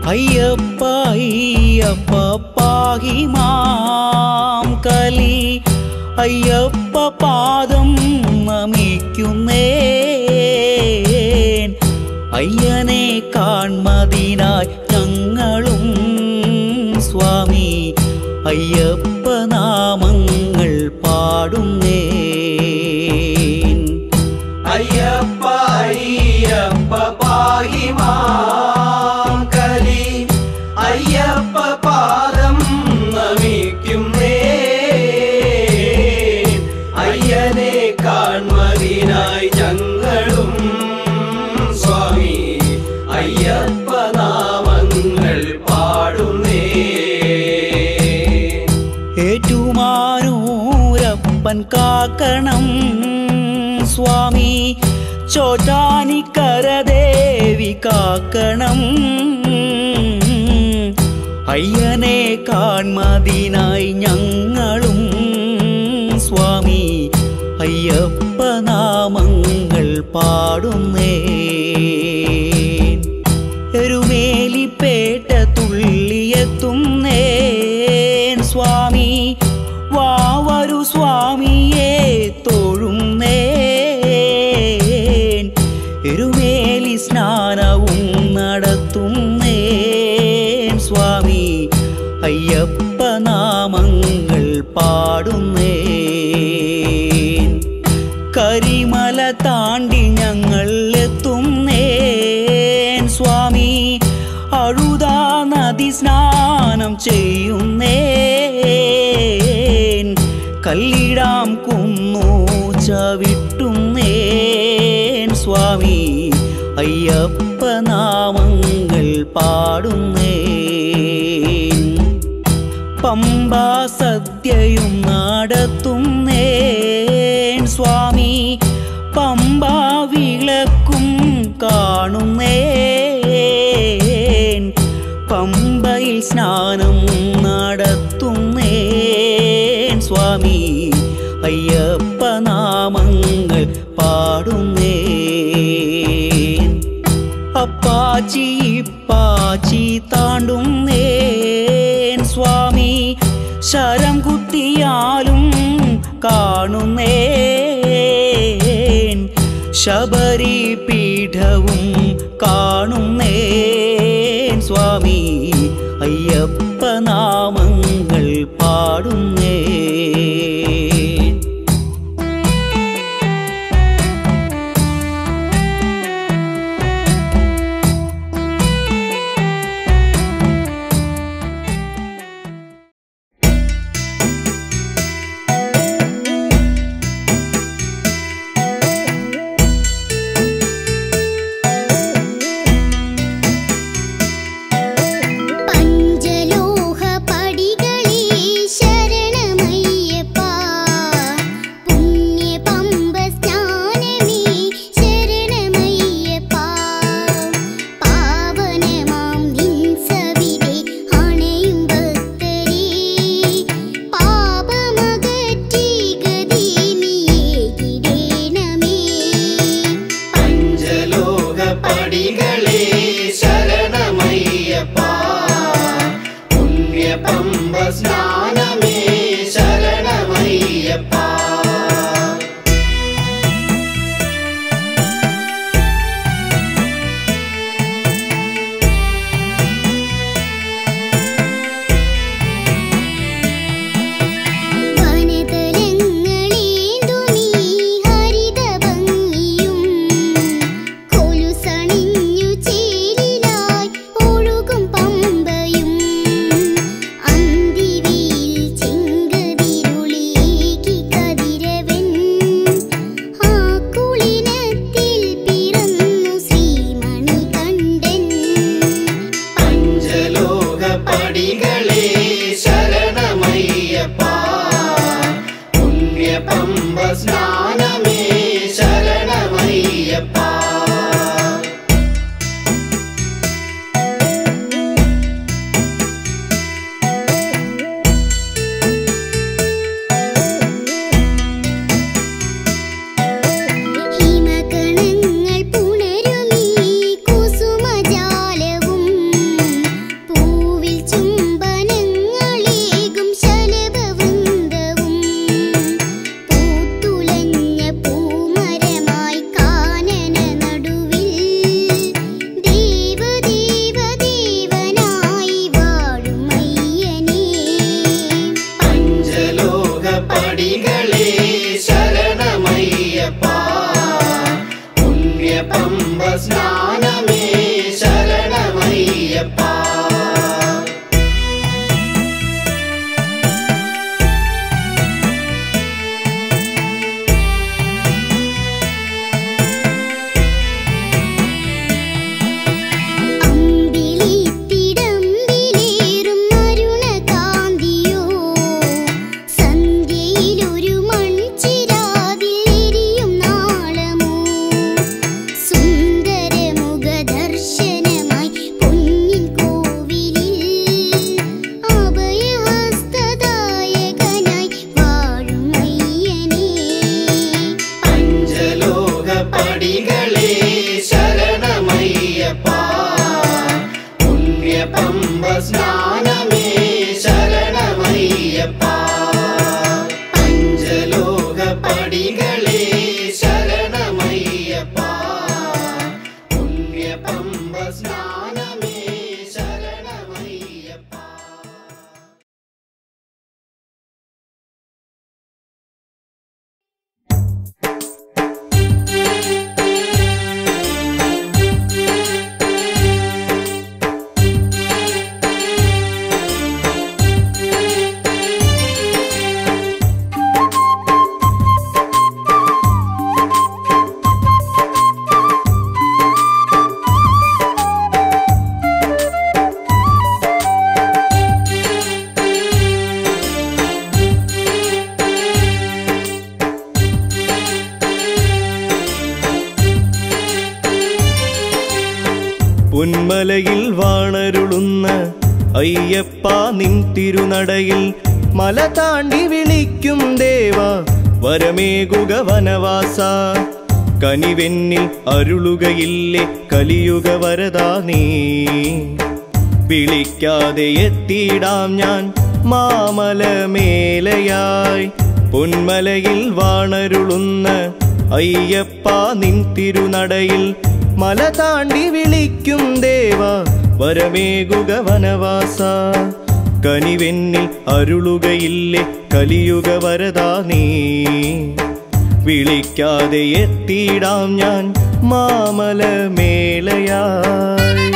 അയ്യപ്പ അയ്യപ്പ പാഹി മാം കലി അയ്യപ്പ പാദം നമിക്കുന്നേൻ അയ്യനെ കാൺമതിനായി ഞങ്ങളും സ്വാമി അയ്യപ്പ നാമങ്ങൾ പാടുന്നേൻ അയ്യപ്പ അയ്യപ്പ പാഹിമാം കലി അയ്യപ്പ പാദം നമിക്കുന്നേ അയ്യനെ കാൺമതിനായി ഞങ്ങളും സ്വാമി അയ്യപ്പ നാമങ്ങൾ പാടുന്നേ ഏറ്റുമാനൂരപ്പൻ കാക്കണം സ്വാമി ചോറ്റാനിക്കര ദേവി കാക്കണം അയ്യനെ കാൺമതിനായി ഞങ്ങളും സ്വാമി അയ്യപ്പ നാമങ്ങൾ പാടുന്നേ എരുമേലിപ്പേട്ട തുള്ളിയെത്തുന്നേൻ സ്വാമി വാവരു സ്വാമിയെ തൊഴുന്നേൻ എരുമേലി സ്നാനവും നടത്തുന്നേൻ സ്വാമി അയ്യപ്പ നാമങ്ങൾ പാടുന്നേൻ കരിമല താണ്ടി ഞങ്ങൾ എത്തുന്നേൻ സ്വാമി അഴുതാ നദി സ്നാനം ചെയ്യുന്നേൻ കല്ലിടാം കുന്നു ചവിട്ടുന്നേൻ സ്വാമി അയ്യപ്പ നാമങ്ങൾ പാടുന്നേൻ പമ്പാ സദ്യയും നടത്തുന്നേൻ സ്വാമി പമ്പാ വിളക്കും കാണുന്നേൻ പമ്പയിൽ സ്നാനം നടത്തുന്നേൻ സ്വാമി അയ്യപ്പ നാമങ്ങൾ പാടുന്നേൻ അപ്പാച്ചി ഇപ്പാച്ചി താണ്ടുന്നേൻ സ്വാമി ശരം കുത്തിയാലും കാണുന്നേൻ ശബരി പീഠവും കാണുന്നേൻ സ്വാമി അയ്യപ്പ നാമങ്ങൾ പാടുന്നേൻ പഞ്ചലോഹ പടികളീ ശരണ സ്നാനമേ ശരണമയ്യപ്പ പഞ്ചലോക പടികളെ ശരണമയ്യപ്പ പുണ്യപമ്പ സ്നാനമേ ശരണമയ്യപ്പ പൊന്മലയിൽ വാണരുളുന്ന അയ്യപ്പ നിൻ തിരുനടയിൽ മല താണ്ടി വിളിക്കും ദേവ വരമേകുക വനവാസ കനിവെന്നിൽ അരുളുകയില്ലേ കലിയുക വരദാ നീ വിളിക്കാതെ എത്തിയിടാം ഞാൻ മാമലമേലയായി പൊന്മലയിൽ വാണരുളുന്ന അയ്യപ്പ നിൻ തിരുനടയിൽ മല താണ്ടി വിളിക്കും ദേവ വരമേകുക വനവാസ കനിവെന്നിൽ അരുളുകയില്ലേ കലിയുക വരദാ നീ വിളിക്കാതെ എത്തിയിടാം ഞാൻ മാമലമേലയായി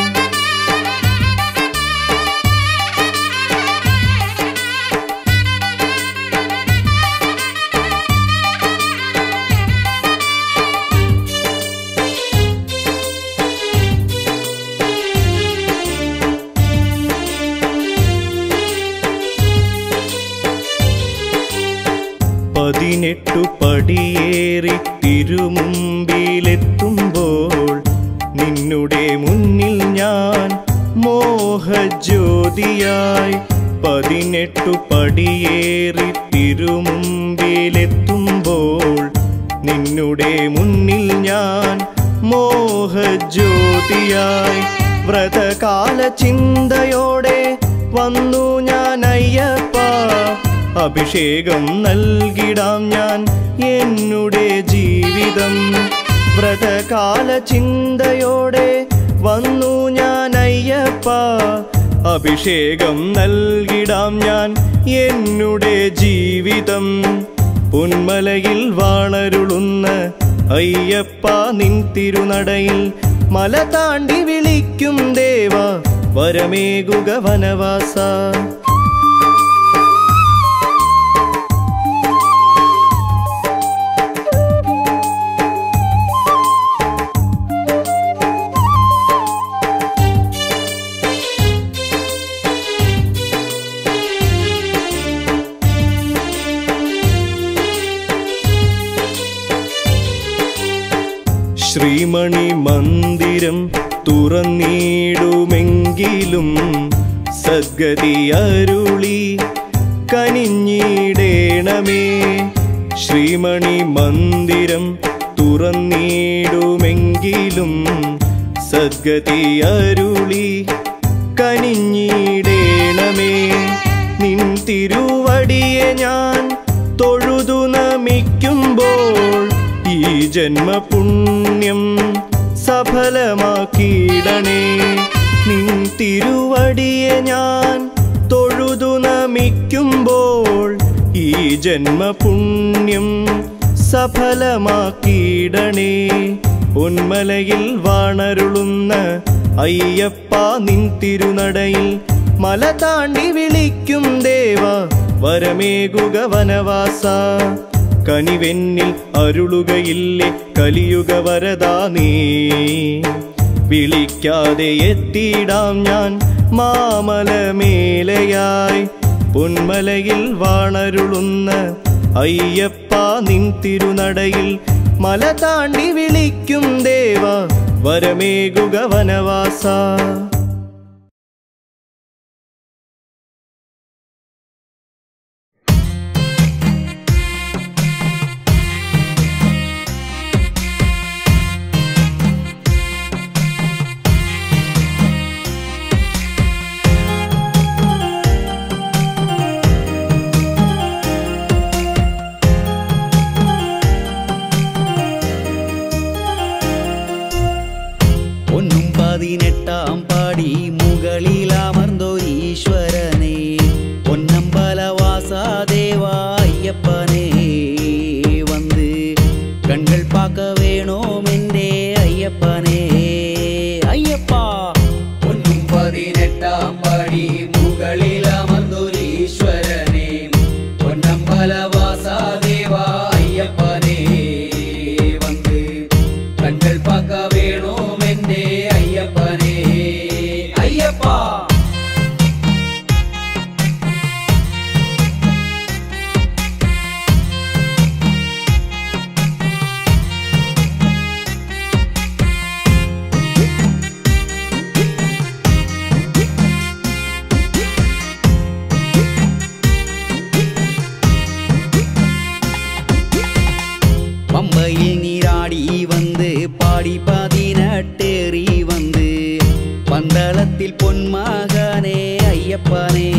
പതിനെട്ടു പടിയേറി തിരുമുമ്പിലെത്തുമ്പോൾ നിന്നുടെ മുന്നിൽ ഞാൻ മോഹജ്യോതിയായി പതിനെട്ടു പടിയേറി തിരുമുമ്പിലെത്തുമ്പോൾ നിന്നുടെ മുന്നിൽ ഞാൻ മോഹജ്യോതിയായി വ്രതകാല ചിന്തയോടെ വന്നു ഞാൻ അയ്യപ്പ അഭിഷേകം നൽകിടാം ഞാൻ എന്നുടെ ജീവിതം വ്രതകാല ചിന്തയോടെ വന്നു ഞാൻ അയ്യപ്പ അഭിഷേകം നൽകിടാം ഞാൻ എന്നുടെ ജീവിതം പൊന്മലയിൽ വാണരുളുന്ന അയ്യപ്പ നിൻ തിരുനടയിൽ മല താണ്ടി വിളിക്കും ദേവ വരമേകുക വനവാസ ശ്രീമണി മന്ദിരം തുറന്നിടുമെങ്കിലും സദ്ഗതി അരുളി കനിഞ്ഞിടേണമേ ശ്രീമണി മന്ദിരം തുറന്നിടുമെങ്കിലും സദ്ഗതി അരുളി കനിഞ്ഞിടേണമേ നിൻ തിരുവടിയെ ഞാൻ തൊഴുതു നമിക്കുമ്പോൾ ഈ ജന്മപുണ്യം സഫലമാക്കിയിടണേ നിൻ തിരുവടിയെ ഞാൻ തൊഴുതു നമിക്കുമ്പോൾ ഈ ജന്മപുണ്യം സഫലമാക്കിയിടണേ പൊന്മലയിൽ വാണരുളുന്ന അയ്യപ്പ നിൻ തിരുനടയിൽ മല താണ്ടി വിളിക്കും ദേവ വരമേകുക വനവാസ കനിവെന്നിൽ അരുളുകയില്ലേ കലിയുക വരദാ നീ വിളിക്കാതെ എത്തിയിടാം ഞാൻ മാമലമേലയായി പൊന്മലയിൽ വാണരുളുന്ന അയ്യപ്പ നിൻ തിരുനടയിൽ മല താണ്ടി വിളിക്കും ദേവ വരമേകുക വനവാസ ും പതിനെട്ടാം പാടി മുകളിൽ അമർന്നൊരീശ്വരനെ പൊന്നമ്പലവാസാദേവാ അയ്യപ്പനെ വന്ന് കൺകൾ പാക്ക വേണോമെന്റെ അയ്യപ്പനെ അയ്യപ്പാ പൊന്നും പതിനെട്ടാം പടി മുകളിൽ അമർന്നൊരീശ്വരനെ പൊന്നമ്പലവാസാദേവ അയ്യപ്പനെ വന്ന് കண்கள் പാക്ക വേണോമെന്റെ അയ്യപ്പനെ അയ്യപ്പാ പമ്പയിൽ നീരാടി വന്ന് പാടി പതിനെട്ടേറി വന്ന് പന്തളത്തിൽ പൊന്മകനെ അയ്യപ്പനെ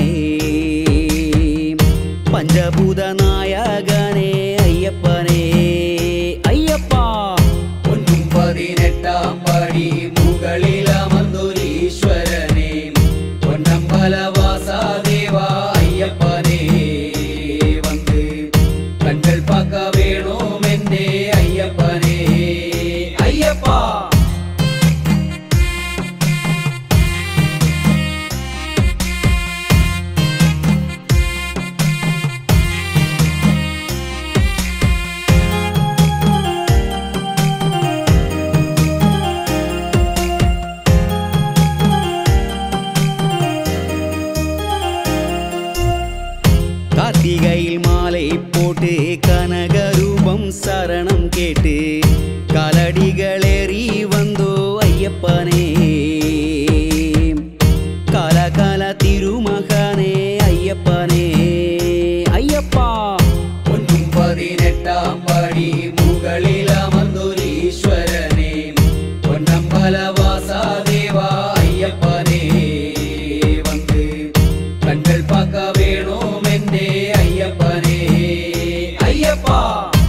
പഞ്ചഭൂത നായകനെ അയ്യപ്പനെ അയ്യപ്പാ പൊന്നും പതിനെട്ടാം പടി മുകളിൽ അമർന്നൊരീശ്വരനെ പൊന്നമ്പലവാസാദേവ അയ്യപ്പനെ വന്ന് കண்கள் പാക്ക വേണോമെന്റെ അയ്യപ്പനെ അയ്യപ്പാ கார்த்திகையில் மாலை போட்டு கனகரூபம் சரணம் கேட்டு காலடிகளேறி வந்தோ ஐயப்பனே காலகால திருமகனே ஐயப்பனே ஐயப்பா പൊന്നും പതിനെട്ടാം പടി മുകളിൽ അമർന്നൊരീശ്വരനെ പൊന്നമ്പലവാസാദേവ അയ്യപ്പനെ വന്ന് കண்கள் പാക്ക വേണോമെന്റെ അയ്യപ്പനെ അയ്യപ്പാ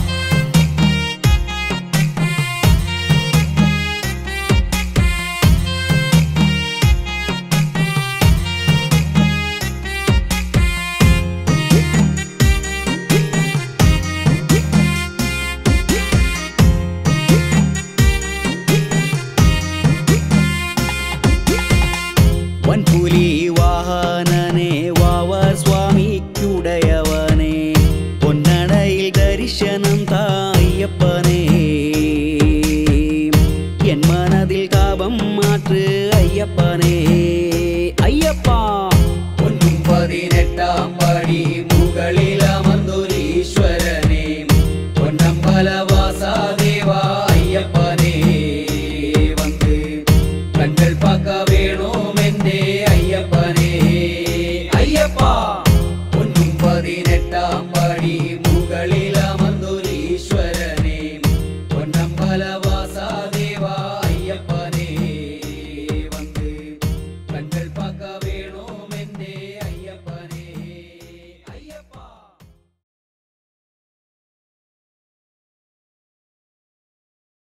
വൻപുലി വാഹനനെ വാവർ സ്വാമിക്കുടയവനെ പൊന്നടയിൽ ദർശനം തായ്യപ്പനെ എൻ മനതിൽ താപം മാറ്റ് അയ്യപ്പനെ